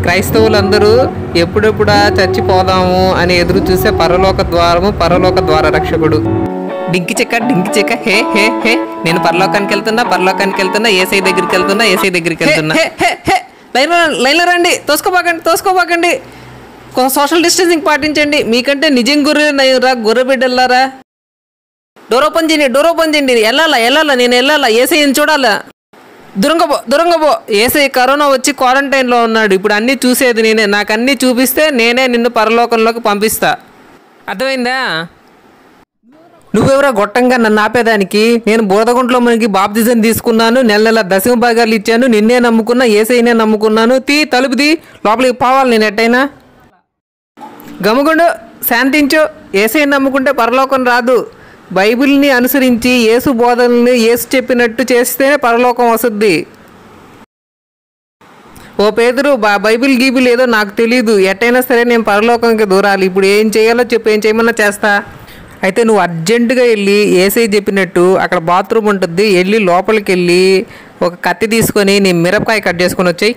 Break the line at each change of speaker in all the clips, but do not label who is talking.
క్రైస్తవులందరూ ఎప్పుడెప్పుడా చచ్చిపోదాము అని ఎదురు చూసే పరలోక ద్వారము పరలోక ద్వార రక్షకుడు డింకి చెక్క డింకి చెక్క హే హే హే నేను పరలోకానికి వెళ్తున్నా పరలోకానికి వెళ్తున్నా ఏసై దగ్గరికి వెళ్తున్నా ఏసై దగ్గరికి వెళ్తున్నా హే, హే, హే. లైన్లో లైన్లో రండి తోసుకోబాకండి తోసుకోబాకండి కొ- సోషల్ డిస్టెన్సింగ్ పాటించండి మీకంటే నిజం గుర్రె నయ్యరా గొర్రె బిడ్డలారా డోర్ ఓపెన్ చేయండి డోర్ ఓపెన్ చేయండి వెళ్ళాలా వెళ్ళాలా నేను వెళ్ళాలా ఏసైని చూడాలా దూరంగా పో దూరంగా పో ఏసై కరోనా వచ్చి క్వారంటైన్లో ఉన్నాడు ఇప్పుడు అన్నీ చూసేది నేనే నాకు అన్నీ చూపిస్తే నేనే నిన్ను పరలోకంలోకి పంపిస్తా అర్థమైందా నువ్వెవరో గొట్టంగా నన్ను ఆపేదానికి నేను బోధగుంట్లో మనకి బాప్తిజం తీసుకున్నాను నెల నెల దశమ భాగాలు ఇచ్చాను నిన్నే నమ్ముకున్నా ఏసైనే నమ్ముకున్నాను తీ తలుపు తీ లోపలికి పోవాలి నేను ఎట్టయినా గమగుండు శాంతించు ఏసై నమ్ముకుంటే పరలోకం రాదు బైబిల్ని అనుసరించి యేసు బోధనల్ని యేసు చెప్పినట్టు చేస్తేనే పరలోకం వస్తుంది ఓ పేదరు బా బైబిల్ గీబిల్ ఏదో నాకు తెలియదు ఎట్టయినా సరే నేను పరలోకంకి దూరాలి ఇప్పుడు ఏం చేయాలో చెప్పు ఏం చేయమన్నా చేస్తా అయితే నువ్వు అర్జెంటుగా వెళ్ళి ఏసై చెప్పినట్టు అక్కడ బాత్రూమ్ ఉంటుంది వెళ్ళి లోపలికి వెళ్ళి ఒక కత్తి తీసుకొని నీ మిరపకాయ కట్ చేసుకొని వచ్చాయి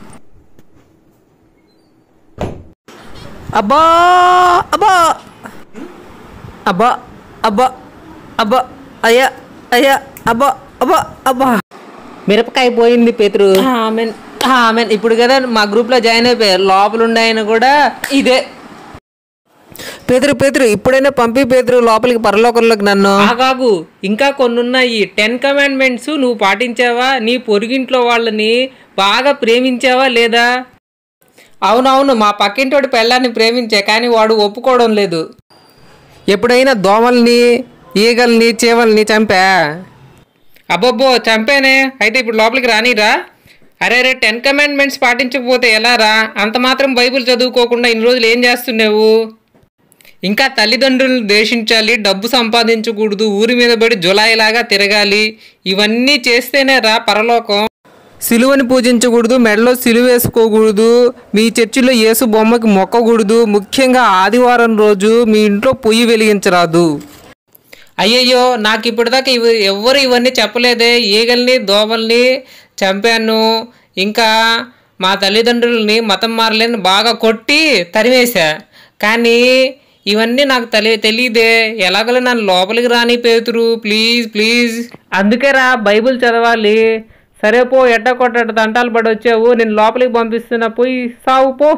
అబ్బా అబ్బా అబ్బా అబ్బా అబ్బా అయ్యా అయ్యా అబ్బా అబ్బా అబ్బా మిరపకాయ పోయింది పేతురు ఆమెన్ ఆమెన్ ఇప్పుడు కదా మా గ్రూప్లో జాయిన్ అయిపోయారు లోపల ఉండే ఆయన కూడా ఇదే పేదరు పేదరు ఇప్పుడైనా పంపి పేదరు లోపలికి పరలోకంలోకి నన్ను ఆగాగు ఇంకా కొన్ని ఉన్నాయి టెన్ కమాండ్మెంట్స్ నువ్వు పాటించావా నీ పొరుగింట్లో వాళ్ళని బాగా ప్రేమించావా లేదా అవునవును మా పక్కింటోడి పెళ్ళాన్ని ప్రేమించా కానీ వాడు ఒప్పుకోవడం లేదు ఎప్పుడైనా దోమల్ని ఈగల్ని చీవల్ని చంపా అబ్బబ్బో చంపానే అయితే ఇప్పుడు లోపలికి రానిరా అరే రే టెన్ కమాండ్మెంట్స్ పాటించకపోతే ఎలా రా అంత మాత్రం బైబిల్ చదువుకోకుండా ఇన్ని రోజులు ఏం చేస్తున్నావు ఇంకా తల్లిదండ్రులను ద్వేషించాలి డబ్బు సంపాదించకూడదు ఊరి మీద పడి జులాయిలాగా తిరగాలి ఇవన్నీ చేస్తేనే రా పరలోకం సిలువని పూజించకూడదు మెడలో సిలువ వేసుకోకూడదు మీ చర్చిలో యేసు బొమ్మకి మొక్కకూడదు ముఖ్యంగా ఆదివారం రోజు మీ ఇంట్లో పొయ్యి వెలిగించరాదు అయ్యయ్యో నాకు ఇప్పటిదాకా ఇవి ఎవ్వరు ఇవన్నీ చెప్పలేదే ఈగల్ని దోమల్ని చంపాను ఇంకా మా తల్లిదండ్రులని మతం మారలేని బాగా కొట్టి తరివేశా కానీ ఇవన్నీ నాకు తెలి తెలియదే ఎలాగలే నన్ను లోపలికి రాని పేతురు ప్లీజ్ ప్లీజ్ అందుకే రా బైబిల్ చదవాలి సరే పో ఎట్ట కొట్ట దంటాలు పడి వచ్చావు నేను లోపలికి పంపిస్తున్నా పోయి సావు పో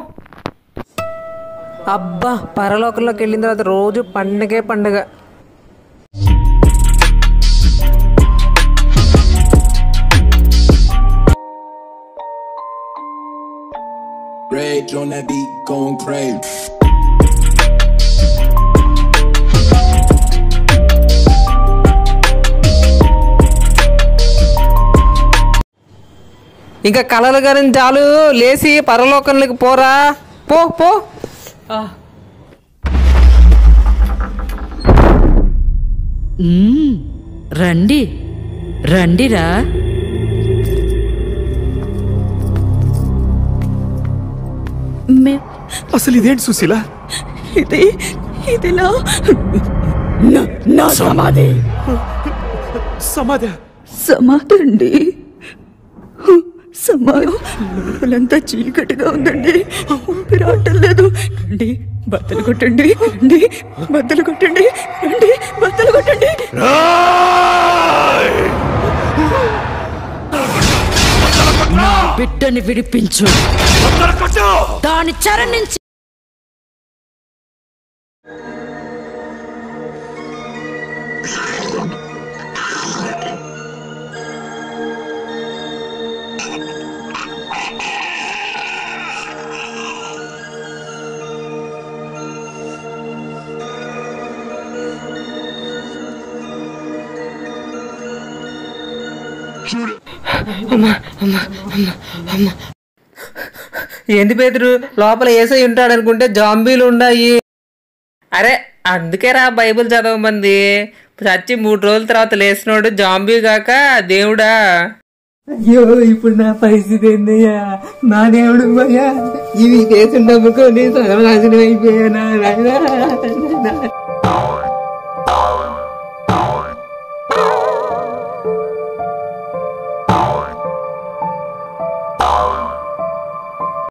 అబ్బా పరలోకంలోకి వెళ్ళిన తర్వాత రోజు పండగే పండగ
Rage on that beat, going crazy.
ఇంకా కలలు కానీ చాలు లేచి పరలోకంలోకి పోరా పో పో
మ్మ్. రండి రండిరా
మే
అసలు ఇదేంటి సుశీల
ఇది ఇదిలా నా- నా సమాధి
సమాధి
సమాధండి సమాధి లోపలంతా చీకటిగా ఉందండి ఊపిరాటం లేదు రండి బద్దలు కొట్టండి రండి బద్దలు కొట్టండి రండి బద్దలు కొట్టండి
నా బిడ్డని విడిపించు దాని చెర నుంచి
ఏంది పేదరు లోపల ఏసై ఉంటాడు అనుకుంటే జాంబీలు ఉన్నాయి అరే అందుకే రా బైబిల్ చదవమంది చచ్చి మూడు రోజుల తర్వాత లేచినోడు జాంబీ గాక దేవుడా అయ్యో ఇప్పుడు నా పరిస్థితి ఏందయ్యా నా దేవుడు పోయా ఇవి చేసి నమ్ముకొని సర్వనాశనం అయిపోయానా